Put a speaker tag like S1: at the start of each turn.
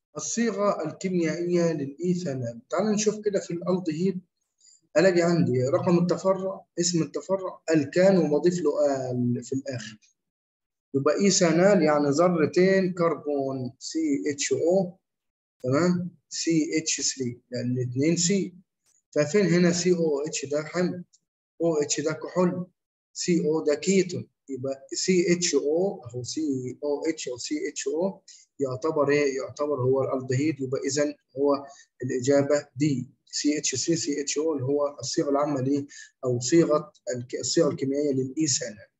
S1: الصيغة الكيميائية للإيثانال تعال نشوف كده في الألدهيد ألاقي عندي رقم التفرع اسم التفرع الكان وبضيف له ال في الآخر يبقى إيثانال يعني ذرتين كربون سي اتش او تمام سي اتش 3 لأن الاثنين سي ففين هنا سي او اتش ده حمض او اتش ده كحول سي او ده كيتون يبقى سي اتش او او سي او اتش او سي اتش او يعتبر ايه؟ يعتبر هو الالدهيد يبقى اذا هو الاجابه دي سي اتش 3 سي اتش او اللي هو الصيغه العامه ليه او صيغه الصيغه الكيميائيه للايثانال